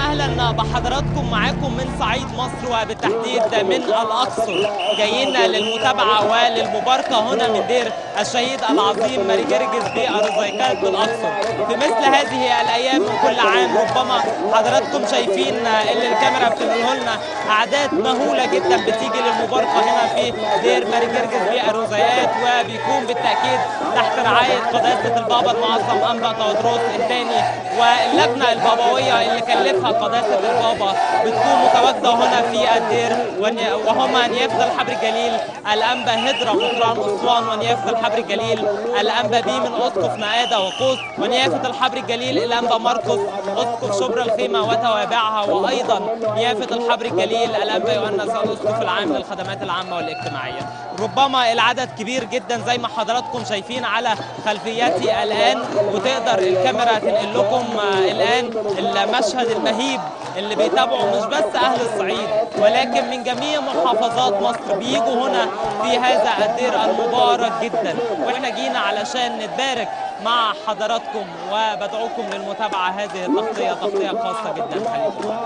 اهلا بحضراتكم معاكم من صعيد مصر وبالتحديد من الاقصر جايين للمتابعه وللمباركه هنا من دير الشهيد العظيم ماري جرجس بارزيكات بالاقصر في مثل هذه الايام من كل عام ربما حضراتكم شايفين اللي الكاميرا بتنقله لنا اعداد مهوله جدا بتيجي للمباركه هنا في دير ماري جرجس بارزيات وبيكون بالتاكيد تحت رعايه قداسه البابا المعظم انبا تودروس الثاني واللجنه البابويه اللي كلفها قداسه البابا بتكون متواجده هنا في الدير وهما نيافه الحبر الجليل الانبا هدره مطران اسوان ونيافه الحبر الجليل الانبا بي من اسقف مآده وقوس ونيافه الحبر الجليل الانبا مرقس اسقف شبرا الخيمه وتوابعها وايضا نيافه الحبر الجليل الانبا يؤنس الاسقف العام للخدمات العامه والاجتماعيه ربما العدد كبير جدا زي ما حضراتكم شايفين على خلفياتي الان وتقدر الكاميرا تنقل لكم الان المشهد المهيب اللي بيتابعوا مش بس اهل الصعيد ولكن من جميع محافظات مصر بيجوا هنا في هذا الدير المبارك جدا واحنا جينا علشان نتبارك مع حضراتكم وبدعوكم للمتابعه هذه التغطيه تغطيه خاصه جدا خليكم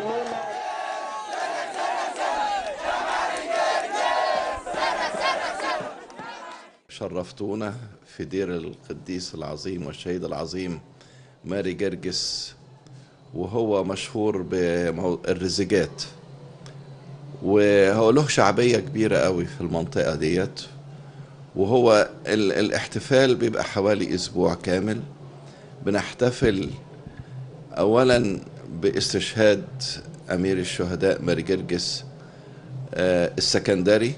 شرفتونا في دير القديس العظيم والشهيد العظيم ماري جرجس وهو مشهور بالرزجات وهو له شعبية كبيرة قوي في المنطقة ديت وهو ال الاحتفال بيبقى حوالي أسبوع كامل بنحتفل أولا باستشهاد أمير الشهداء ماري جرجس السكندري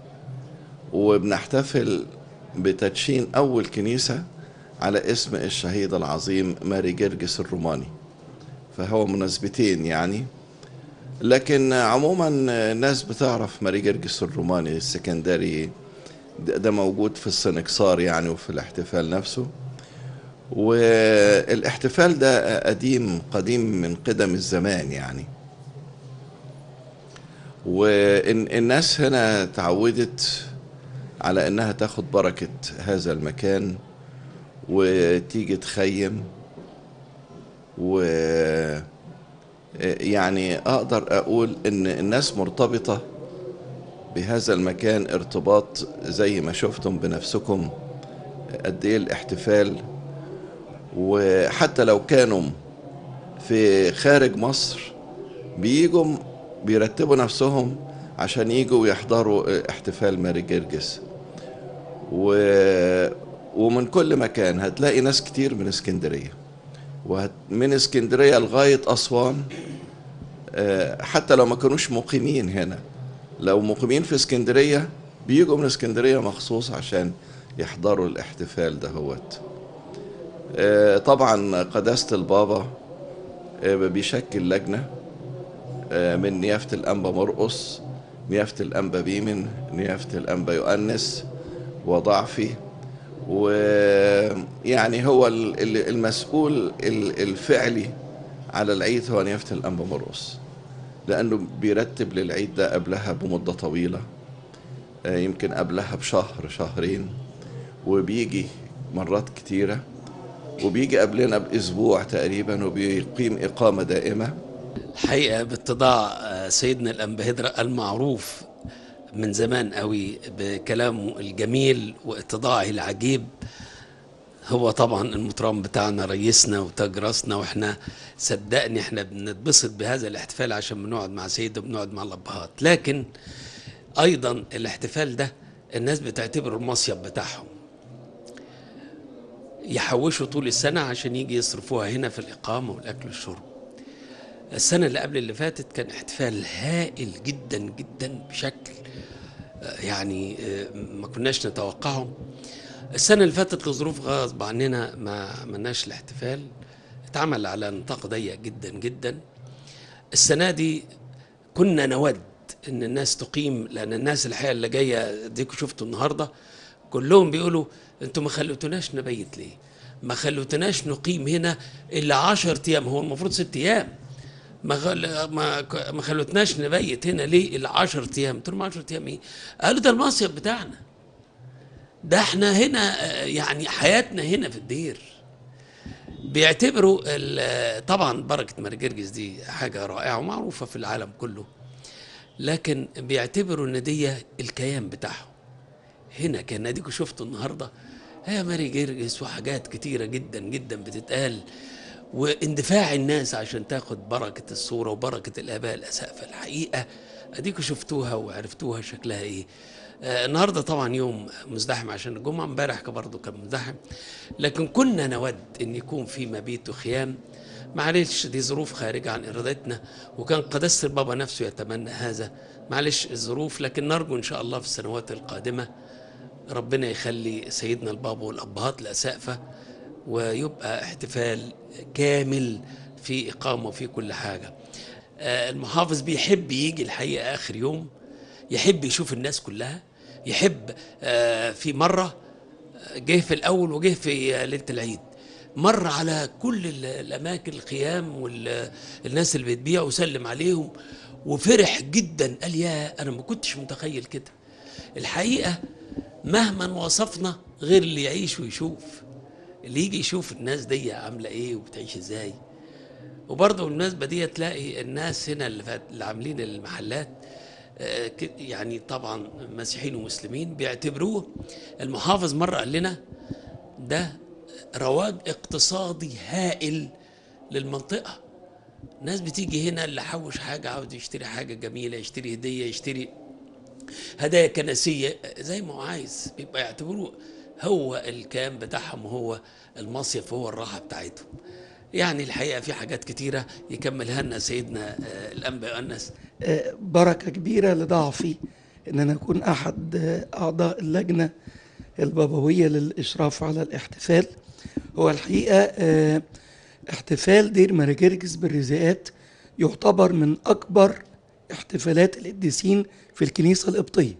وبنحتفل بتدشين أول كنيسة على اسم الشهيد العظيم ماري جرجس الروماني فهو مناسبتين يعني لكن عموما الناس بتعرف ماري جرجس الروماني السكندري ده, ده موجود في السنكسار يعني وفي الاحتفال نفسه والاحتفال ده قديم قديم من قدم الزمان يعني والناس هنا تعودت على انها تاخد بركة هذا المكان وتيجي تخيم و يعني اقدر اقول ان الناس مرتبطة بهذا المكان ارتباط زي ما شفتم بنفسكم قد ايه الاحتفال وحتى لو كانوا في خارج مصر بيجوا بيرتبوا نفسهم عشان يجوا يحضروا احتفال ماري جرجس و... ومن كل مكان هتلاقي ناس كتير من اسكندرية ومن اسكندرية لغاية أسوان حتى لو ما كانوش مقيمين هنا لو مقيمين في اسكندرية بيجوا من اسكندرية مخصوص عشان يحضروا الاحتفال دهوت طبعا قداسة البابا بيشكل لجنة من نيافة الأنبا مرقص نيافة الأنبا بيمن نيافة الأنبا يؤنس وضعفي ويعني هو المسؤول الفعلي على العيد هو نيافة الأنبا مرقص لأنه بيرتب للعيد ده قبلها بمدة طويلة يمكن قبلها بشهر شهرين وبيجي مرات كتيرة وبيجي قبلنا بأسبوع تقريبا وبيقيم إقامة دائمة الحقيقة باتضاع سيدنا الأنبهدرة المعروف من زمان قوي بكلامه الجميل واتضاعه العجيب هو طبعا المطران بتاعنا ريسنا وتاج راسنا واحنا صدقني احنا بنتبسط بهذا الاحتفال عشان بنقعد مع سيدنا وبنقعد مع الابهات لكن ايضا الاحتفال ده الناس بتعتبره المصيف بتاعهم يحوشوا طول السنة عشان يجي يصرفوها هنا في الإقامة والأكل والشرب السنة اللي قبل اللي فاتت كان احتفال هائل جدا جدا بشكل يعني ما كناش نتوقعه السنة اللي فاتت لظروف غصب عننا ما عملناش الاحتفال اتعمل على نطاق ضيق جدا جدا السنة دي كنا نود ان الناس تقيم لان الناس الحقيقة اللي جاية ديكوا شفتوا النهاردة كلهم بيقولوا انتوا ما خلوتوناش نبيت ليه ما خلوتناش نقيم هنا الا عشر ايام هو المفروض ست ايام ما غل... ما ما خلوتناش نبيت هنا ليه الا 10 ايام قلت لهم 10 ايام ايه قالوا ده المصيف بتاعنا ده احنا هنا يعني حياتنا هنا في الدير بيعتبروا ال- طبعا بركه مرجرجس دي حاجه رائعه ومعروفه في العالم كله لكن بيعتبروا ان دي الكيان بتاعهم هنا كان اديكوا شفتوا النهارده هي ماري جرجس وحاجات كتيره جدا جدا بتتقال واندفاع الناس عشان تاخد بركه الصوره وبركه الاباء الاسقفه الحقيقه اديكوا شفتوها وعرفتوها شكلها ايه آه النهارده طبعا يوم مزدحم عشان الجمعه امبارح برضه كان مزدحم لكن كنا نود ان يكون في مبيت وخيام معلش دي ظروف خارجة عن إرادتنا وكان قداسة البابا نفسه يتمنى هذا معلش الظروف لكن نرجو إن شاء الله في السنوات القادمة ربنا يخلي سيدنا البابا والأبهات الأسقفة ويبقى احتفال كامل في إقامة وفي كل حاجة آه، المحافظ بيحب يجي الحقيقة آخر يوم يحب يشوف الناس كلها يحب آه، في مرة جه في الأول وجه في ليلة العيد مر على كل ال- الأماكن الخيام والناس اللي بتبيع وسلم عليهم وفرح جدا قال يا أنا ما كنتش متخيل كده الحقيقة مهما وصفنا غير اللي يعيش ويشوف اللي يجي يشوف الناس دي عاملة ايه وبتعيش ازاي وبرضه بالمناسبة دي تلاقي الناس هنا اللي, فات اللي عاملين المحلات آه، ك- يعني طبعا مسيحيين ومسلمين بيعتبروه المحافظ مرة قال لنا ده رواج اقتصادي هائل للمنطقة ناس بتيجي هنا اللي حوش حاجة عاوز يشتري حاجة جميلة يشتري هدية يشتري هدايا كنسية زي ما هو عايز بيبقى يعتبروه هو الكيان بتاعهم هو المصيف هو الراحة بتاعتهم يعني الحقيقة في حاجات كتيرة يكملها لنا سيدنا آه، الأنبا يؤنس آه، بركة كبيرة لضعفي إن أنا أكون أحد آه، أعضاء اللجنة البابوية للإشراف على الاحتفال هو الحقيقة آه، احتفال دير مراجرجس بالرزاقات يعتبر من أكبر احتفالات القديسين في الكنيسة القبطية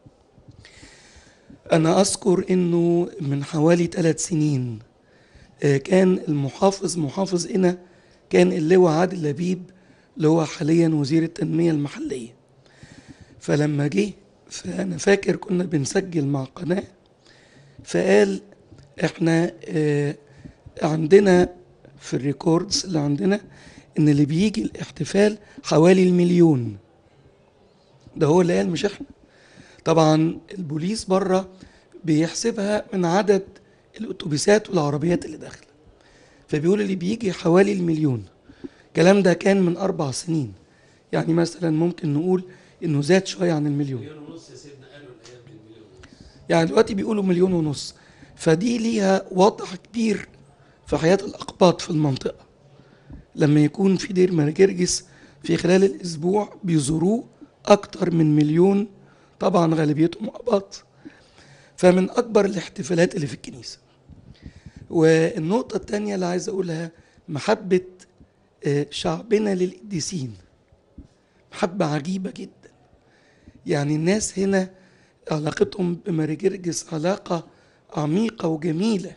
أنا أذكر إنه من حوالي ثلاث سنين آه، كان المحافظ محافظ هنا كان اللواء عادل لبيب اللي هو حاليا وزير التنمية المحلية فلما جه فأنا فاكر كنا بنسجل مع قناة فقال احنا آه، عندنا في الريكوردز اللي عندنا ان اللي بيجي الاحتفال حوالي المليون ده هو اللي قال مش احنا طبعا البوليس بره بيحسبها من عدد الاتوبيسات والعربيات اللي داخله فبيقول اللي بيجي حوالي المليون الكلام ده كان من اربع سنين يعني مثلا ممكن نقول انه زاد شويه عن المليون يعني دلوقتي بيقولوا مليون ونص فدي ليها وضع كبير في حياة الأقباط في المنطقة لما يكون في دير مرجرجس في خلال الأسبوع بيزوروه أكتر من مليون طبعا غالبيتهم أقباط فمن أكبر الاحتفالات اللي في الكنيسة والنقطة التانية اللي عايز أقولها محبة آه، شعبنا للقديسين محبة عجيبة جدا يعني الناس هنا علاقتهم بماريجرجس علاقة عميقة وجميلة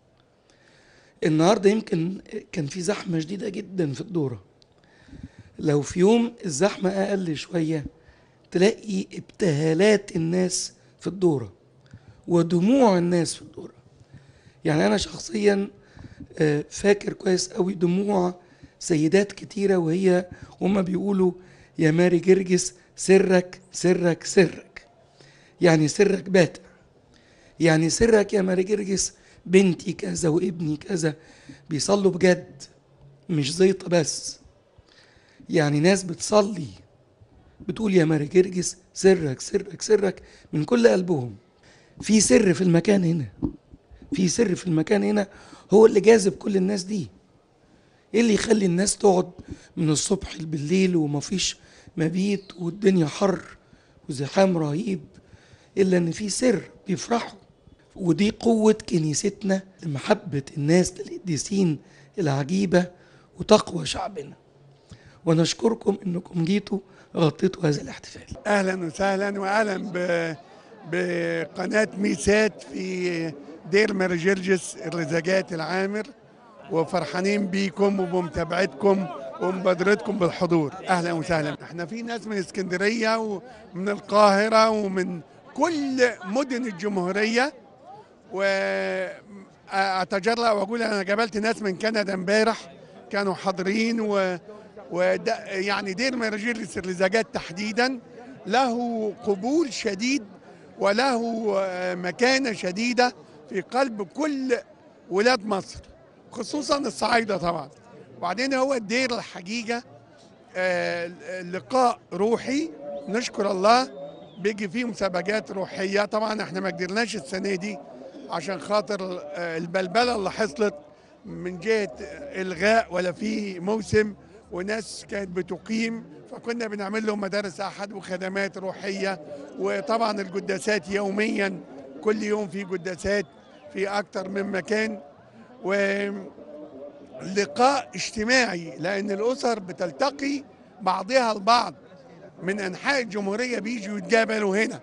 النهاردة يمكن كان في زحمة شديدة جدا في الدورة لو في يوم الزحمة أقل شوية تلاقي ابتهالات الناس في الدورة ودموع الناس في الدورة يعني أنا شخصيا آه، فاكر كويس قوي دموع سيدات كتيرة وهي هما بيقولوا يا ماري جرجس سرك سرك سرك يعني سرك باتع يعني سرك يا ماري جرجس بنتي كذا وابني كذا بيصلوا بجد مش زيطة بس يعني ناس بتصلي بتقول يا ماري جرجس سرك سرك سرك من كل قلبهم في سر في المكان هنا في سر في المكان هنا هو اللي جاذب كل الناس دي ايه اللي يخلي الناس تقعد من الصبح بالليل ومفيش مبيت والدنيا حر وزحام رهيب الا ان في سر بيفرحوا ودي قوة كنيستنا لمحبة الناس للقديسين العجيبة وتقوى شعبنا ونشكركم انكم جيتوا غطيتوا هذا الاحتفال اهلا وسهلا واهلا ب... بقناه ميسات في دير مرجرجس الرزاجات العامر وفرحانين بيكم وبمتابعتكم ومبادرتكم بالحضور اهلا وسهلا احنا في ناس من اسكندريه ومن القاهره ومن كل مدن الجمهوريه اتجرأ واقول انا قابلت ناس من كندا امبارح كانوا حاضرين و وده يعني دير مراجيلس الرزاجات تحديدا له قبول شديد وله آه، مكانه شديده في قلب كل ولاد مصر خصوصا الصعايده طبعا وبعدين هو الدير الحقيقه آه، لقاء روحي نشكر الله بيجي فيه مسابقات روحيه طبعا احنا ما قدرناش السنه دي عشان خاطر آه، البلبله اللي حصلت من جهه الغاء ولا في موسم وناس كانت بتقيم فكنا بنعمل لهم مدارس احد وخدمات روحيه وطبعا القداسات يوميا كل يوم في قداسات في اكتر من مكان ولقاء اجتماعي لان الاسر بتلتقي بعضها البعض من انحاء الجمهوريه بيجوا يتقابلوا هنا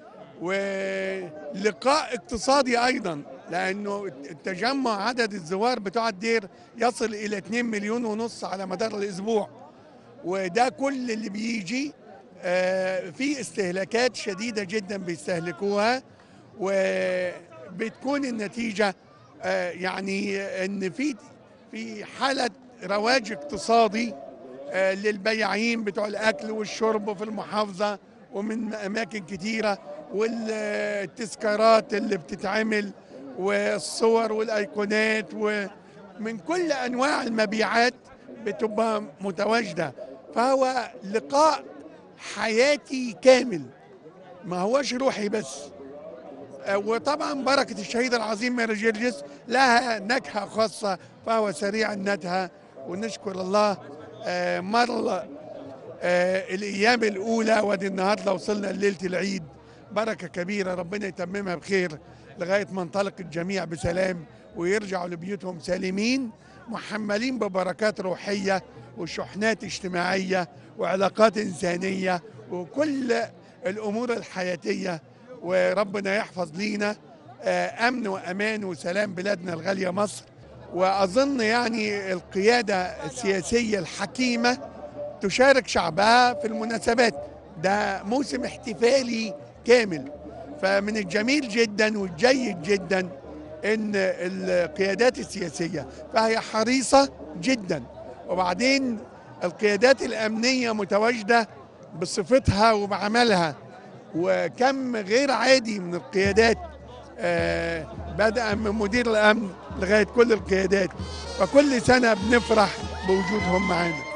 ولقاء اقتصادي ايضا لانه التجمع عدد الزوار بتوع الدير يصل الى 2 مليون ونص على مدار الاسبوع وده كل اللي بيجي آه، في استهلاكات شديده جدا بيستهلكوها وبتكون النتيجه آه، يعني ان في في حاله رواج اقتصادي آه، للبياعين بتوع الاكل والشرب في المحافظه ومن اماكن كتيره والتذكارات اللي بتتعمل والصور والايقونات ومن كل انواع المبيعات بتبقى متواجده فهو لقاء حياتي كامل ما هوش روحي بس آه، وطبعا بركة الشهيد العظيم ميري جرجس لها نكهة خاصة فهو سريع النتهة ونشكر الله آه، مر آه، الأيام الأولى ودي النهاردة وصلنا ليلة العيد بركة كبيرة ربنا يتممها بخير لغاية ما انطلق الجميع بسلام ويرجعوا لبيوتهم سالمين محملين ببركات روحية وشحنات اجتماعية وعلاقات إنسانية وكل الأمور الحياتية وربنا يحفظ لينا آه، أمن وأمان وسلام بلادنا الغالية مصر وأظن يعني القيادة السياسية الحكيمة تشارك شعبها في المناسبات ده موسم احتفالي كامل فمن الجميل جدا والجيد جدا ان القيادات السياسيه فهي حريصه جدا وبعدين القيادات الامنيه متواجده بصفتها وبعملها وكم غير عادي من القيادات آه، بدءا من مدير الامن لغايه كل القيادات فكل سنه بنفرح بوجودهم معانا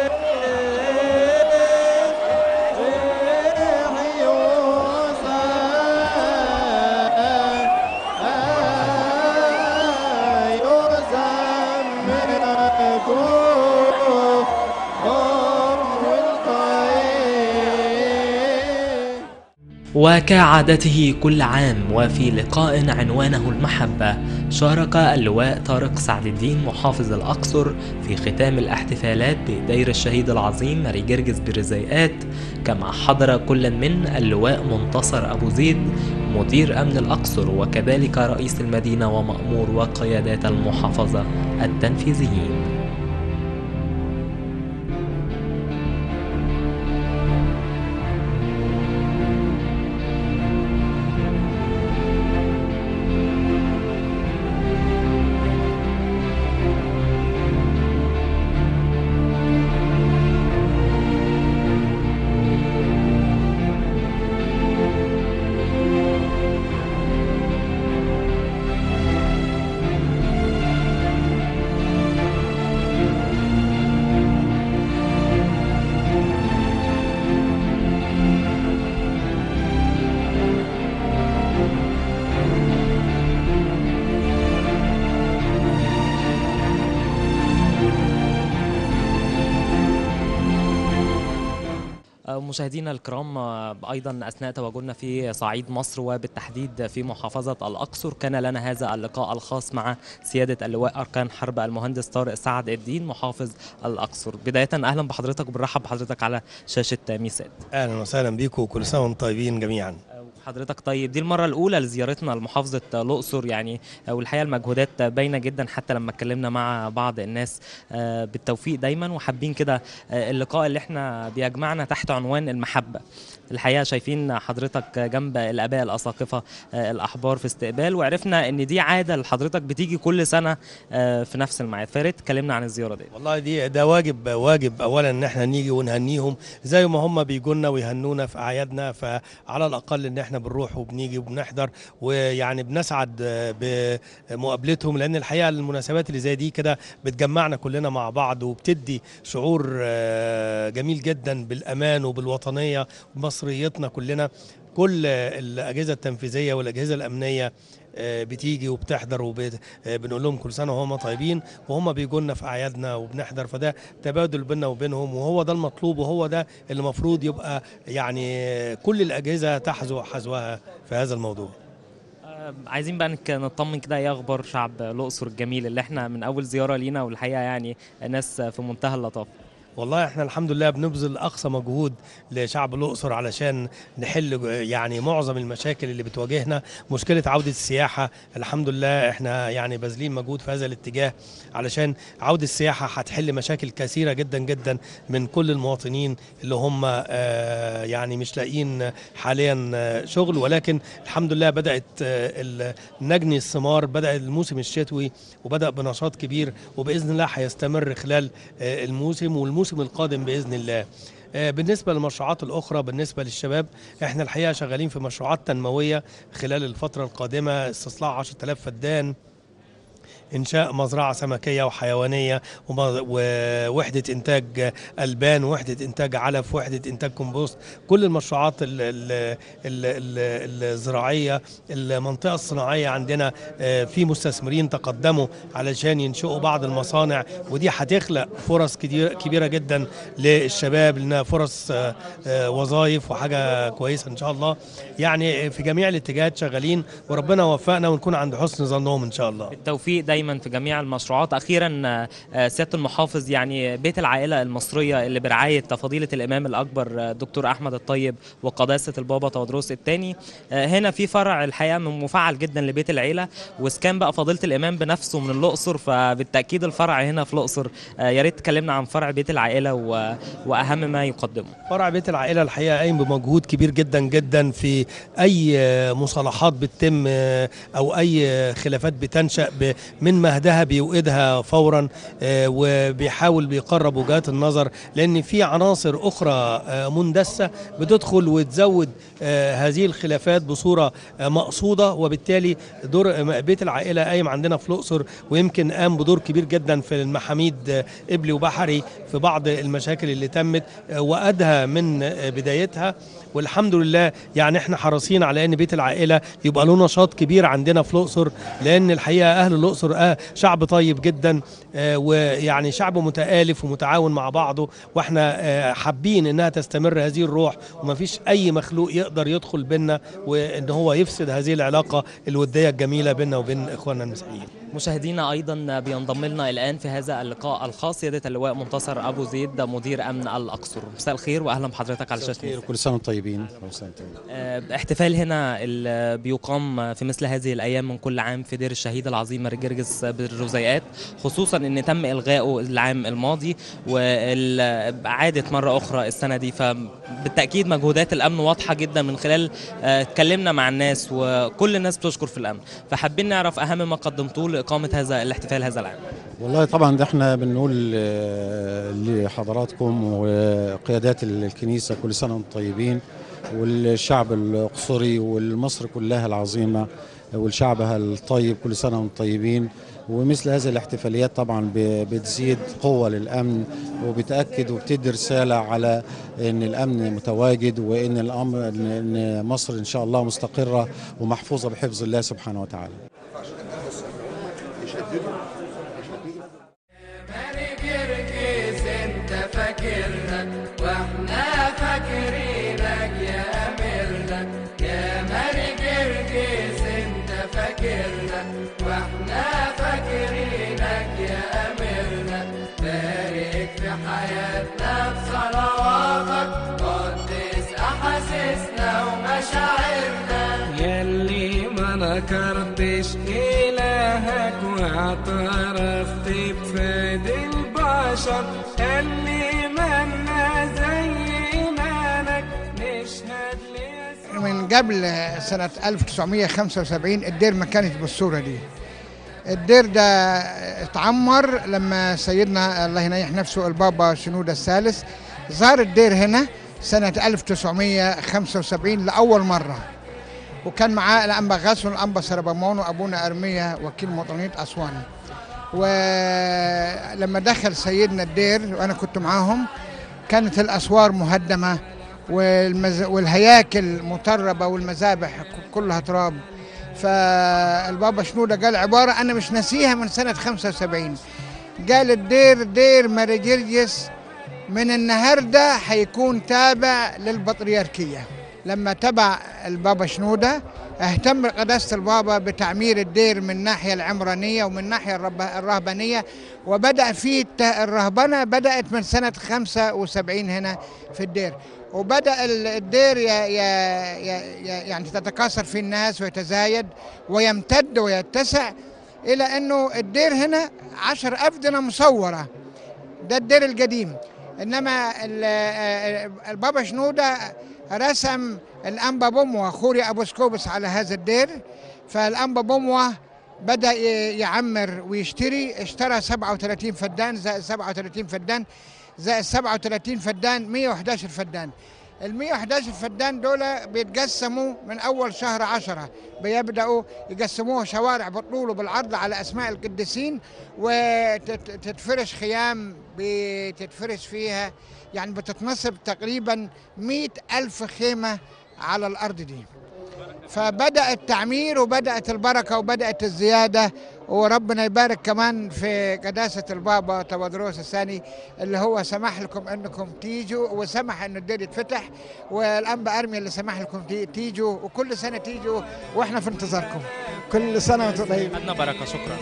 وكعادته كل عام وفي لقاء عنوانه المحبة شارك اللواء طارق سعد الدين محافظ الأقصر في ختام الاحتفالات بدير الشهيد العظيم ماري جرجس برزيقات كما حضر كل من اللواء منتصر أبو زيد مدير أمن الأقصر وكذلك رئيس المدينة ومأمور وقيادات المحافظة التنفيذيين مشاهدينا الكرام ايضا اثناء تواجدنا في صعيد مصر وبالتحديد في محافظه الاقصر كان لنا هذا اللقاء الخاص مع سياده اللواء اركان حرب المهندس طارق سعد الدين محافظ الاقصر بدايه اهلا بحضرتك وبنرحب بحضرتك على شاشه ميسات اهلا وسهلا بيكم وكل سنه وانتم طيبين جميعا حضرتك طيب دي المرة الأولى لزيارتنا لمحافظة الأقصر يعني والحقيقة المجهودات باينة جدا حتى لما اتكلمنا مع بعض الناس بالتوفيق دايما وحابين كده اللقاء اللي احنا بيجمعنا تحت عنوان المحبة الحقيقة شايفين حضرتك جنب الآباء الأساقفة الأحبار في استقبال وعرفنا إن دي عادة لحضرتك بتيجي كل سنة في نفس الميعاد فارت اتكلمنا عن الزيارة دي والله دي ده واجب واجب أولا إن احنا نيجي ونهنيهم زي ما هم بيجونا ويهنونا في أعيادنا فعلى الأقل إن احنا بنروح وبنيجي وبنحضر ويعني بنسعد بمقابلتهم لأن الحقيقة المناسبات اللي زي دي كده بتجمعنا كلنا مع بعض وبتدي شعور جميل جدا بالأمان وبالوطنية مصريتنا كلنا كل الأجهزة التنفيذية والأجهزة الأمنية بتيجي وبتحضر وبنقول لهم كل سنه وهم طيبين وهم بيجوا لنا في اعيادنا وبنحضر فده تبادل بيننا وبينهم وهو ده المطلوب وهو ده اللي المفروض يبقى يعني كل الاجهزه تحذو حذوها في هذا الموضوع عايزين بقى نطمن كده ايه اخبار شعب الاقصر الجميل اللي احنا من اول زياره لينا والحقيقه يعني ناس في منتهى اللطافه والله احنا الحمد لله بنبذل اقصى مجهود لشعب الاقصر علشان نحل يعني معظم المشاكل اللي بتواجهنا مشكله عوده السياحه الحمد لله احنا يعني باذلين مجهود في هذا الاتجاه علشان عوده السياحه هتحل مشاكل كثيره جدا جدا من كل المواطنين اللي هم آه يعني مش لاقيين حاليا شغل ولكن الحمد لله بدات آه نجني الثمار بدا الموسم الشتوي وبدا بنشاط كبير وباذن الله هيستمر خلال آه الموسم والموسم الموسم القادم باذن الله بالنسبه للمشروعات الاخرى بالنسبه للشباب احنا الحقيقه شغالين في مشروعات تنمويه خلال الفتره القادمه استصلاح 10000 فدان انشاء مزرعه سمكيه وحيوانيه ووحده انتاج البان وحده انتاج علف وحده انتاج كومبوست كل المشروعات ال ال ال الزراعيه المنطقه الصناعيه عندنا في مستثمرين تقدموا علشان ينشئوا بعض المصانع ودي هتخلق فرص كبيره جدا للشباب لانها فرص وظائف وحاجه كويسه ان شاء الله يعني في جميع الاتجاهات شغالين وربنا وفقنا ونكون عند حسن ظنهم ان شاء الله بالتوفيق دايما في جميع المشروعات اخيرا سياده المحافظ يعني بيت العائله المصريه اللي برعايه فضيله الامام الاكبر دكتور احمد الطيب وقداسه البابا تودروس الثاني هنا في فرع الحقيقه مفعل جدا لبيت العيله واسكان بقى فضيله الامام بنفسه من الاقصر فبالتاكيد الفرع هنا في الاقصر يا ريت تكلمنا عن فرع بيت العائله واهم ما يقدمه فرع بيت العائله الحقيقه قايم بمجهود كبير جدا جدا في اي مصالحات بتتم او اي خلافات بتنشا من مهدها بيوقدها فورا آه، وبيحاول بيقرب وجهات النظر لان في عناصر اخرى آه، مندسه بتدخل وتزود آه، هذه الخلافات بصوره آه، مقصوده وبالتالي دور آه، بيت العائله قايم عندنا في الاقصر ويمكن قام بدور كبير جدا في المحاميد آه، قبلي وبحري في بعض المشاكل اللي تمت آه، وادها من آه، بدايتها والحمد لله يعني احنا حريصين على ان بيت العائله يبقى له نشاط كبير عندنا في الاقصر لان الحقيقه اهل الاقصر آه شعب طيب جدا آه ويعني شعب متآلف ومتعاون مع بعضه واحنا آه حابين انها تستمر هذه الروح ومفيش اي مخلوق يقدر يدخل بينا وان هو يفسد هذه العلاقه الوديه الجميله بيننا وبين اخواننا المسيحيين مشاهدينا ايضا بينضم لنا الان في هذا اللقاء الخاص سياده اللواء منتصر ابو زيد مدير امن الاقصر مساء الخير واهلا بحضرتك على شاشه خير كل سنه وانتم طيبين كل سنه وانتم طيبين آه، احتفال هنا اللي بيقام في مثل هذه الايام من كل عام في دير الشهيد العظيم ماري جرجس بالرزيقات خصوصا ان تم الغائه العام الماضي وعادت مره اخرى السنه دي فبالتاكيد مجهودات الامن واضحه جدا من خلال آه، اتكلمنا مع الناس وكل الناس بتشكر في الامن فحابين نعرف اهم ما قدمتوه لاقامه هذا الاحتفال هذا العام والله طبعا ده احنا بنقول آه، لحضراتكم وقيادات الكنيسه كل سنه وانتم طيبين والشعب الاقصري والمصر كلها العظيمه والشعبها الطيب كل سنه وانتم طيبين ومثل هذه الاحتفاليات طبعا ب- بتزيد قوه للامن وبتاكد وبتدي رساله على ان الامن متواجد وان الامر ان إن مصر ان شاء الله مستقره ومحفوظه بحفظ الله سبحانه وتعالى ماري جرجس انت فاكرنا واحنا فاكرينك يا اميرنا يا ماري جرجس انت فاكرنا واحنا فاكرينك يا اميرنا بارك في حياتنا بصلواتك قدس احاسيسنا ومشاعرنا يلي ما نكرتش إلهك واعترفت بفاد البشر اللي منا زي إيمانك نشهد ليسوع من قبل سنة 1975 الدير ما كانت بالصورة دي الدير ده اتعمر لما سيدنا الله ينيح نفسه البابا شنودة الثالث زار الدير هنا سنة 1975 لأول مرة وكان معاه الأنبا غاسون الأنبا سربامون وأبونا أرمية وكيل مطرانية أسوان ولما دخل سيدنا الدير وأنا كنت معاهم كانت الأسوار مهدمة والمز... والهياكل مطربة والمذابح كلها تراب فالبابا شنودة قال عبارة أنا مش ناسيها من سنة 75 قال الدير دير ماري جرجس من النهاردة هيكون تابع للبطريركية لما تبع البابا شنودة اهتم قداسة البابا بتعمير الدير من الناحية العمرانية ومن الناحية الرب- الرهبانية وبدأ في الت- الرهبنة بدأت من سنة 75 هنا في الدير وبدأ ال- الدير ي- ي- ي- ي- يعني تتكاثر فيه الناس ويتزايد ويمتد ويتسع إلى أنه الدير هنا عشر أفدنة مصورة ده الدير القديم انما ال- آه، البابا شنوده رسم الانبا بوموه خوري ابو سكوبس على هذا الدير فالانبا بوموه بدا ي- يعمر ويشتري اشترى 37 فدان زائد 37 فدان زائد 37 فدان 111 فدان ال 111 فدان دول بيتقسموا من اول شهر عشرة بيبداوا يقسموها شوارع بالطول وبالعرض على اسماء القديسين وتتفرش خيام بتتفرش فيها يعني بتتنصب تقريبا مئة ألف خيمة على الأرض دي فبدأ التعمير وبدأت البركة وبدأت الزيادة وربنا يبارك كمان في قداسة البابا تودروس الثاني اللي هو سمح لكم انكم تيجوا وسمح انه الدير يتفتح والانبا ارمي اللي سمح لكم تي- تيجوا وكل سنة تيجوا واحنا في انتظاركم كل سنة وانتم طيبين خدنا بركه شكرا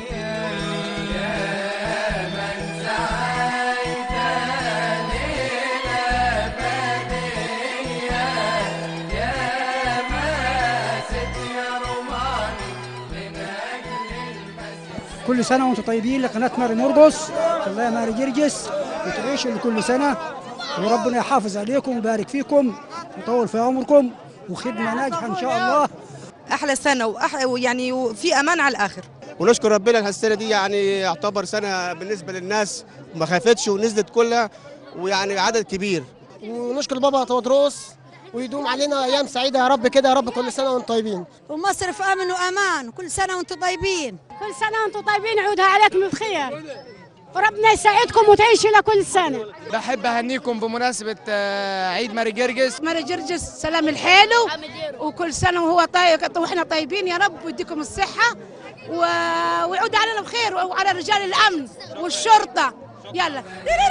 كل سنة وانتم طيبين لقناة ماري مرقص الله ماري جرجس وتعيشوا لكل سنة وربنا يحافظ عليكم ويبارك فيكم ويطول في عمركم وخدمة ناجحة إن شاء الله احلى سنه وأح... يعني وفي امان على الاخر ونشكر ربنا إن السنه دي يعني يعتبر سنه بالنسبه للناس ما خافتش ونزلت كلها ويعني عدد كبير ونشكر بابا تودروس ويدوم علينا ايام سعيده يا رب كده يا رب كل سنه وانتم طيبين ومصر في امن وامان كل سنه وانتم طيبين كل سنة وانتم طيبين عودها عليكم بخير وربنا يسعدكم وتعيشوا لكل سنة بحب اهنيكم بمناسبه آه، عيد ماري جرجس ماري جرجس سلام الحلو وكل سنة وهو طيب واحنا طيبين يا رب ويديكم الصحة و... ويعود علينا بخير وعلى رجال الأمن والشرطة يلا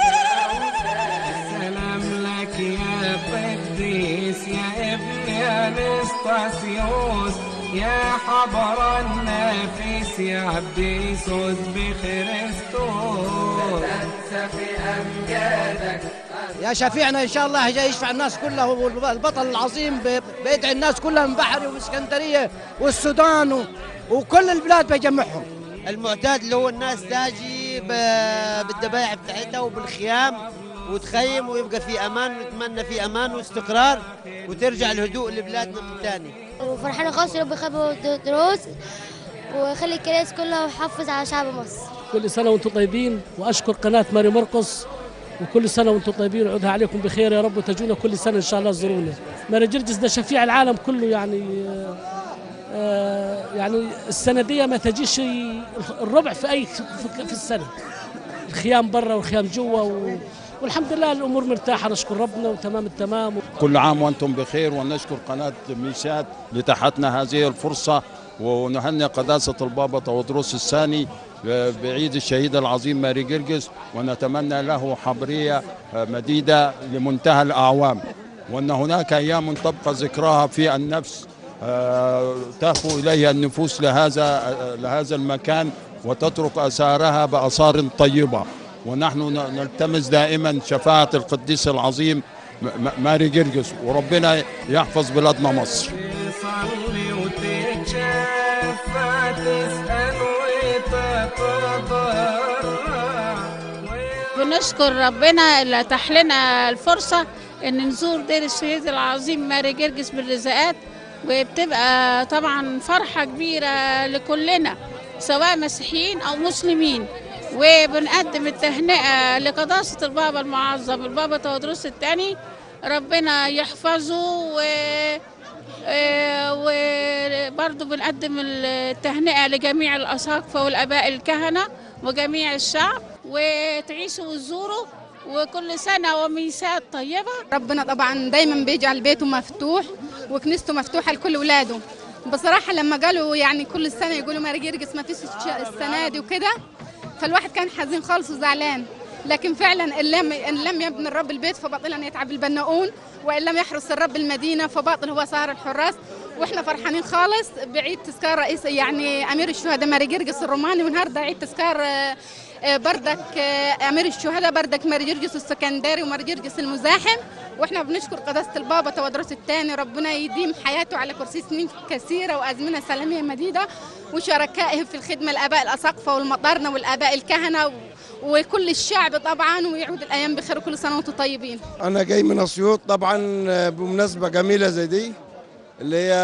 سلام لك يا قديس يا ابن انستاسيوس يا حبر النافس يا عبدي سود بخريستوس في امجادك يا شفيعنا ان شاء الله جاي يشفع الناس كلها والبطل العظيم ب- بيدعي الناس كلها من بحري واسكندريه والسودان و- وكل البلاد بيجمعهم المعتاد اللي هو الناس تاجي ب- بالذبايح بتاعتها وبالخيام وتخيم ويبقى في امان ونتمنى في امان واستقرار وترجع الهدوء لبلادنا من تاني وفرحانة خالص رب يخبر دروس ويخلي الكنائس كلها ويحافظ على شعب مصر كل سنة وانتم طيبين وأشكر قناة ماري مرقص وكل سنة وانتم طيبين وعودها عليكم بخير يا رب وتجونا كل سنة إن شاء الله تزورونا ماري جرجس ده شفيع العالم كله يعني آه، آه، يعني السنة دي ما تجيش الربع في أي في, في السنة الخيام برا والخيام جوا و والحمد لله الأمور مرتاحة نشكر ربنا وتمام التمام كل عام وانتم بخير ونشكر قناه ميشات لتحتنا هذه الفرصه ونهنئ قداسه البابا تودروس الثاني بعيد الشهيد العظيم ماري جرجس ونتمنى له حبريه مديده لمنتهى الاعوام وان هناك ايام تبقى ذكراها في النفس آه، تهفو اليها النفوس لهذا آه، لهذا المكان وتترك اثارها باثار طيبه ونحن ن- نلتمس دائما شفاعه القديس العظيم م- م- ماري جرجس وربنا يحفظ بلادنا مصر تصلي وتتشفى تسأل وتتضرع بنشكر ربنا اللي اتاح لنا الفرصه ان نزور دير الشهيد العظيم ماري جرجس بالرزاقات وبتبقى طبعا فرحه كبيره لكلنا سواء مسيحيين او مسلمين وبنقدم التهنئه لقداسه البابا المعظم البابا تودروس الثاني ربنا يحفظه و آه، وبرضه بنقدم التهنئة لجميع الأساقفة والآباء الكهنة وجميع الشعب وتعيشوا وتزوروا وكل سنة وميسات طيبة ربنا طبعا دايما بيجعل بيته مفتوح وكنيسته مفتوحه لكل اولاده بصراحه لما قالوا يعني كل سنه يقولوا ماري جرجس ما فيش الش- السنه دي وكده فالواحد كان حزين خالص وزعلان لكن فعلا ان لم ان لم يبني الرب البيت فباطلا يتعب البناؤون وان لم يحرس الرب المدينه فباطل هو سهر الحراس واحنا فرحانين خالص بعيد تذكار رئيس يعني امير الشهداء ماري جرجس الروماني والنهارده عيد تذكار آه، آه، بردك آه، امير الشهداء بردك ماري جرجس السكندري وماري جرجس المزاحم واحنا بنشكر قداسه البابا تودرس الثاني ربنا يديم حياته على كرسي سنين كثيره وازمنه سلاميه مديده وشركائه في الخدمه الاباء الاساقفه والمطارنه والاباء الكهنه و- وكل الشعب طبعا ويعود الايام بخير وكل سنه وانتم طيبين انا جاي من اسيوط طبعا بمناسبه جميله زي دي اللي هي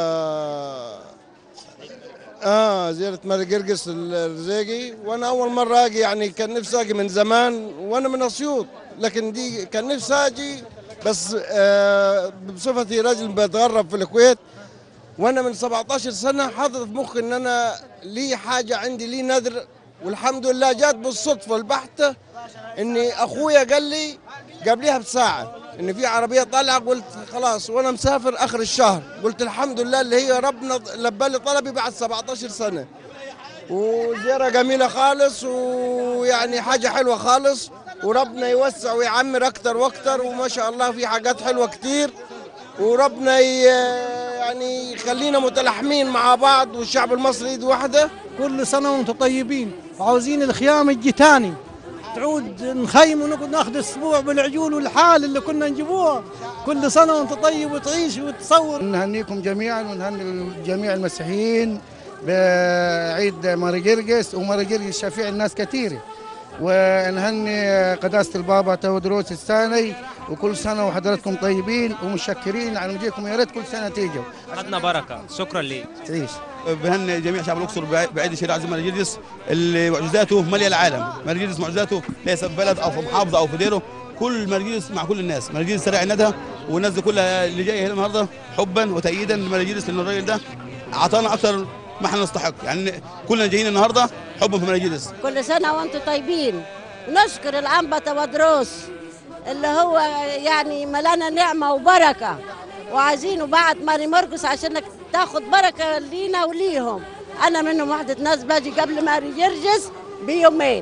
اه زياره ماري جرجس الرزاقي وانا اول مره اجي يعني كان نفسي اجي من زمان وانا من اسيوط لكن دي كان نفسي اجي بس آه بصفتي راجل بتغرب في الكويت وانا من 17 سنه حاطط في مخي ان انا لي حاجه عندي لي نذر والحمد لله جات بالصدفه البحته اني اخويا قال لي قبلها بساعه ان في عربيه طالعه قلت خلاص وانا مسافر اخر الشهر قلت الحمد لله اللي هي ربنا لبى لي طلبي بعد 17 سنه وزياره جميله خالص ويعني حاجه حلوه خالص وربنا يوسع ويعمر اكتر واكتر وما شاء الله في حاجات حلوه كتير وربنا ي- يعني يخلينا متلاحمين مع بعض والشعب المصري ايد واحده كل سنة وانتم طيبين وعاوزين الخيام تجي تاني تعود نخيم ونقعد ناخذ اسبوع بالعجول والحال اللي كنا نجيبوها كل سنة وانت طيب وتعيش وتصور نهنيكم جميعا ونهني جميع المسيحيين بعيد ماري جرجس وماري جرجس شفيع الناس كثيرة ونهني قداسة البابا تودروس الثاني وكل سنة وحضراتكم طيبين ومشكرين على مجيكم يا ريت كل سنة تيجوا خدنا بركه شكرا ليك تعيش بهني جميع شعب الاقصر بع- بعيد الشهيد العظيم مارجيرجس اللي معجزاته ماليه العالم مارجيرجس معجزاته ليس في بلد او في محافظه او في ديره كل مارجيرجس مع كل الناس مارجيرجس سريع الندى والناس دي كلها اللي جايه هنا النهارده حبا وتأييدا لمارجيرجس لان الراجل ده اعطانا اكثر ما احنا نستحق يعني كلنا جايين النهارده حبا في مارجيرجس كل سنة وانتم طيبين نشكر الأنبا تودروس اللي هو يعني ملانا نعمة وبركة وعايزينه بعد ماري مرقس عشان تاخد بركة لينا وليهم أنا منهم واحدة ناس باجي قبل ماري جرجس بيومين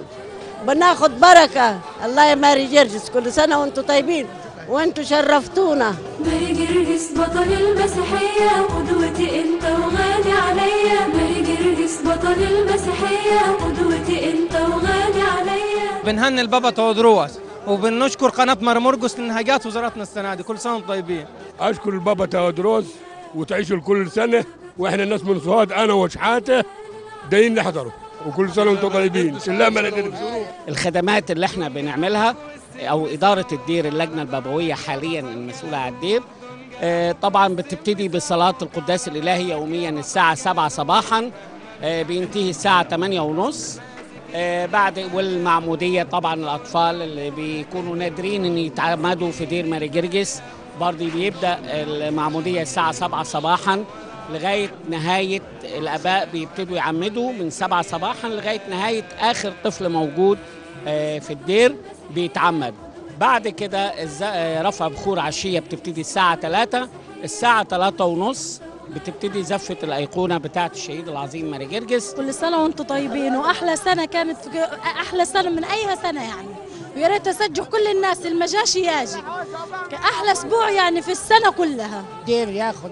بناخد بركة الله يا ماري جرجس كل سنة وانتم طيبين وانتم شرفتونا ماري جرجس بطل المسيحية قدوتي انت وغالي عليا ماري جرجس بطل المسيحية قدوتي انت وغالي عليا بنهني البابا تودروس وبنشكر قناه مرمرقس لانها جات وزارتنا السنه دي كل سنه وانتم طيبين اشكر البابا تودروس وتعيشوا كل سنه واحنا الناس من صهاد انا وشحاته دايين نحضروا وكل سنه وانتم طيبين سلام عليكم الخدمات اللي احنا بنعملها او اداره الدير اللجنه البابويه حاليا المسؤوله عن الدير آه، طبعا بتبتدي بصلاه القداس الالهي يوميا الساعه 7 صباحا آه، بينتهي الساعه 8 ونص آه، بعد والمعموديه طبعا الاطفال اللي بيكونوا نادرين ان يتعمدوا في دير ماري جرجس برضه بيبدا المعموديه الساعه 7 صباحا لغايه نهايه الاباء بيبتدوا يعمدوا من 7 صباحا لغايه نهايه اخر طفل موجود آه، في الدير بيتعمد بعد كده الز- آه، رفع بخور عشيه بتبتدي الساعه 3 الساعه 3 ونص بتبتدي زفه الايقونه بتاعه الشهيد العظيم ماري جرجس كل سنة وانتم طيبين وأحلى سنة كانت أحلى سنة من أي سنة يعني ويا ريت أسجل كل الناس اللي ما جاش ياجي أحلى أسبوع يعني في السنة كلها دير ياخد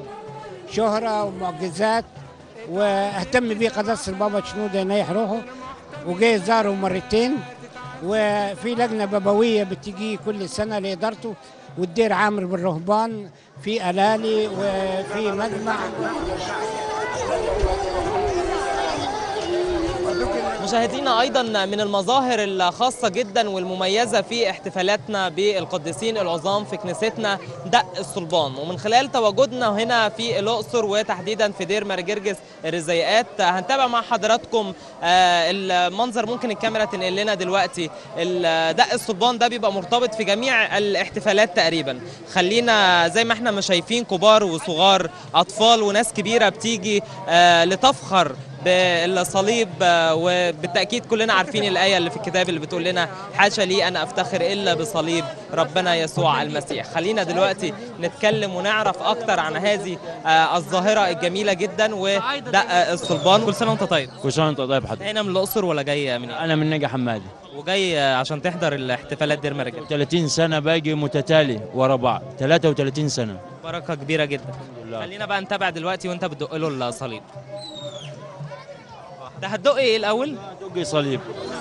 شهرة ومعجزات واهتم بيه قداسة البابا شنودة ينيح روحه وجاي زاره مرتين وفي لجنة بابوية بتيجي كل سنة لإدارته والدير عامر بالرهبان في ألالي وفي مجمع مشاهدينا ايضا من المظاهر الخاصه جدا والمميزه في احتفالاتنا بالقديسين العظام في كنيستنا دق الصلبان ومن خلال تواجدنا هنا في الاقصر وتحديدا في دير مرجرجس الرزيقات هنتابع مع حضراتكم آه، المنظر ممكن الكاميرا تنقل لنا دلوقتي ال- دق الصلبان ده بيبقى مرتبط في جميع الاحتفالات تقريبا خلينا زي ما احنا ما شايفين كبار وصغار اطفال وناس كبيره بتيجي آه، لتفخر بالصليب آه، وبالتاكيد كلنا عارفين الايه اللي في الكتاب اللي بتقول لنا حاشا لي ان افتخر الا بصليب ربنا يسوع المسيح خلينا دلوقتي نتكلم ونعرف اكتر عن هذه آه، الظاهره الجميله جدا ودق الصلبان كل سنه وانت طيب كل سنه وانت طيب حضرتك هنا من الاقصر ولا جاي من انا من نجا حمادي وجاي آه، عشان تحضر الاحتفالات دير مرجل 30 سنه باجي متتالي ورا بعض 33 سنه بركه كبيره جدا خلينا بقى نتابع دلوقتي وانت بتدق له الصليب ده هتدق ايه الاول دقي صليب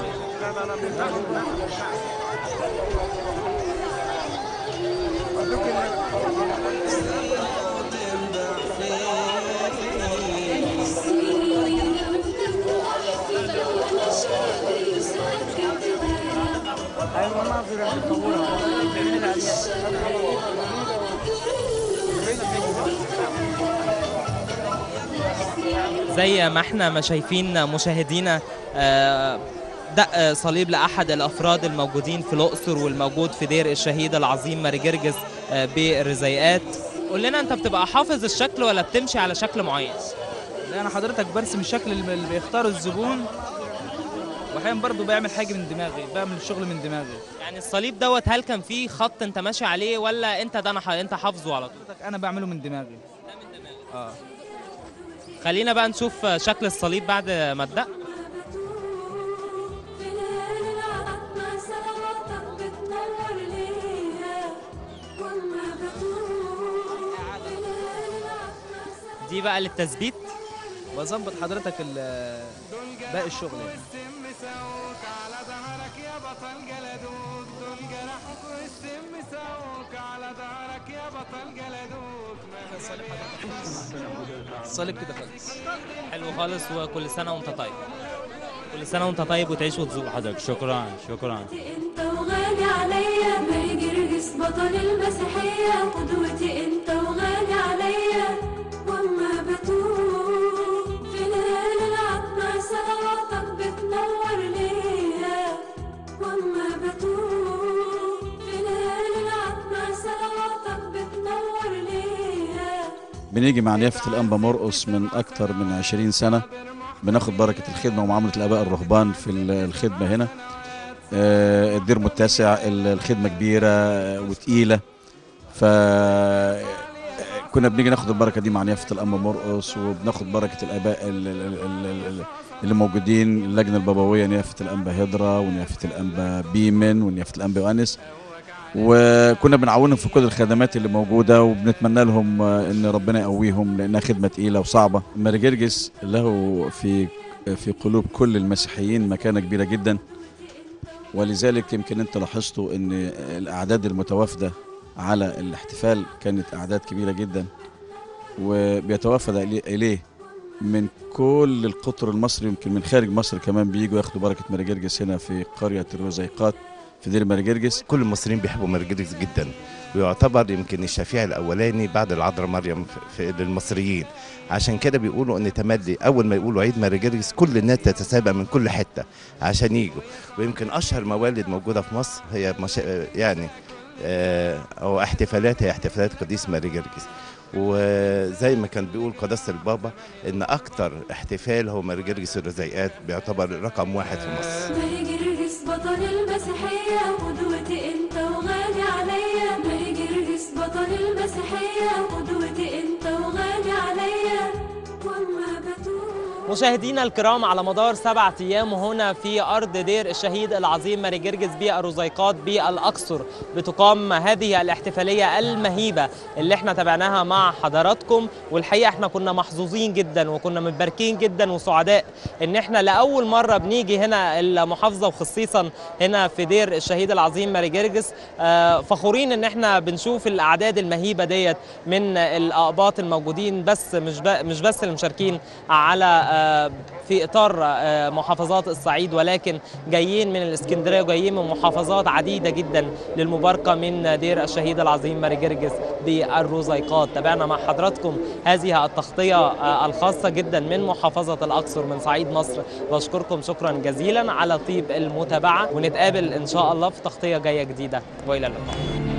زي ما احنا ما شايفين مشاهدينا آه، دق صليب لاحد الافراد الموجودين في الاقصر والموجود في دير الشهيد العظيم ماري جرجس آه، بالرزيقات قول لنا انت بتبقى حافظ الشكل ولا بتمشي على شكل معين لا انا حضرتك برسم الشكل اللي اللي بيختاره الزبون واحيانا برضه بعمل حاجه من دماغي بعمل الشغل من دماغي يعني الصليب دوت هل كان فيه خط انت ماشي عليه ولا انت ده انا انت حافظه على طول انا بعمله من دماغي اه خلينا بقى نشوف شكل الصليب بعد ما اتدق دي بقى للتثبيت بظبط حضرتك ال- باقي الشغل يعني الصليب كده خالص حلو خالص وكل سنه وانت طيب كل سنه وانت طيب وتعيش وتزور حضرتك شكرا شكرا انت وغالي عليا ماري جرجس بطل المسيحية قدوتي انت وغالي عليا واما بتوه في ليل العتمة صلواتك بتنور ليا واما بتوه في ليل العتمة صلواتك بتنور ليا بنيجي مع نيافة الأنبا مرقص من أكتر من 20 سنة بناخد بركة الخدمة ومعاملة الآباء الرهبان في ال- الخدمة هنا آه، الدير متسع ال- الخدمة كبيرة آه، وتقيلة ف كنا بنيجي ناخد البركة دي مع نيافة الأنبا مرقص وبناخد بركة الآباء ال- ال- ال- ال- اللي موجودين اللجنة البابوية نيافة الأنبا هدرة ونيافة الأنبا بيمن ونيافة الأنبا يوانس وكنا بنعاونهم في كل الخدمات اللي موجوده وبنتمنى لهم آه، ان ربنا يقويهم لانها خدمه تقيله وصعبه. ماري جرجس له في في قلوب كل المسيحيين مكانه كبيره جدا ولذلك يمكن انت لاحظتوا ان الاعداد المتوافده على الاحتفال كانت اعداد كبيره جدا وبيتوافد إلي- اليه من كل القطر المصري يمكن من خارج مصر كمان بييجوا ياخدوا بركه ماري جرجس هنا في قريه الرزيقات في دير ماري جرجس كل المصريين بيحبوا مرجرجس جدا ويعتبر يمكن الشفيع الاولاني بعد العذراء مريم في في- للمصريين عشان كده بيقولوا ان تملي اول ما يقولوا عيد مرجرجس كل الناس تتسابق من كل حته عشان يجوا ويمكن اشهر موالد موجوده في مصر هي مش... يعني آه، او احتفالات هي احتفالات قديس ماري جرجس وزي ما كان بيقول قداسه البابا ان اكتر احتفال هو ماري جرجس الرزيقات بيعتبر رقم واحد في مصر ماري جرجس بطل المسيحية قدوتي انت وغالي عليا ماري جرجس بطل المسيحية قدوتي انت وغالي عليا واما بتوه مشاهدينا الكرام على مدار سبعة أيام هنا في أرض دير الشهيد العظيم ماري جرجس بالرزيقات بالأقصر بتقام هذه الاحتفالية المهيبة اللي احنا تابعناها مع حضراتكم والحقيقة احنا كنا محظوظين جدا وكنا متباركين جدا وسعداء ان احنا لأول مرة بنيجي هنا المحافظة وخصيصا هنا في دير الشهيد العظيم ماري جرجس آه، فخورين ان احنا بنشوف الأعداد المهيبة ديت من الأقباط الموجودين بس مش ب- مش بس المشاركين على آه، في اطار آه، محافظات الصعيد ولكن جايين من الاسكندريه وجايين من محافظات عديده جدا للمباركه من دير الشهيد العظيم ماري جرجس بالرزيقات تابعنا مع حضراتكم هذه التغطيه آه، الخاصه جدا من محافظه الاقصر من صعيد مصر بشكركم شكرا جزيلا على طيب المتابعه ونتقابل ان شاء الله في تغطيه جايه جديده والى اللقاء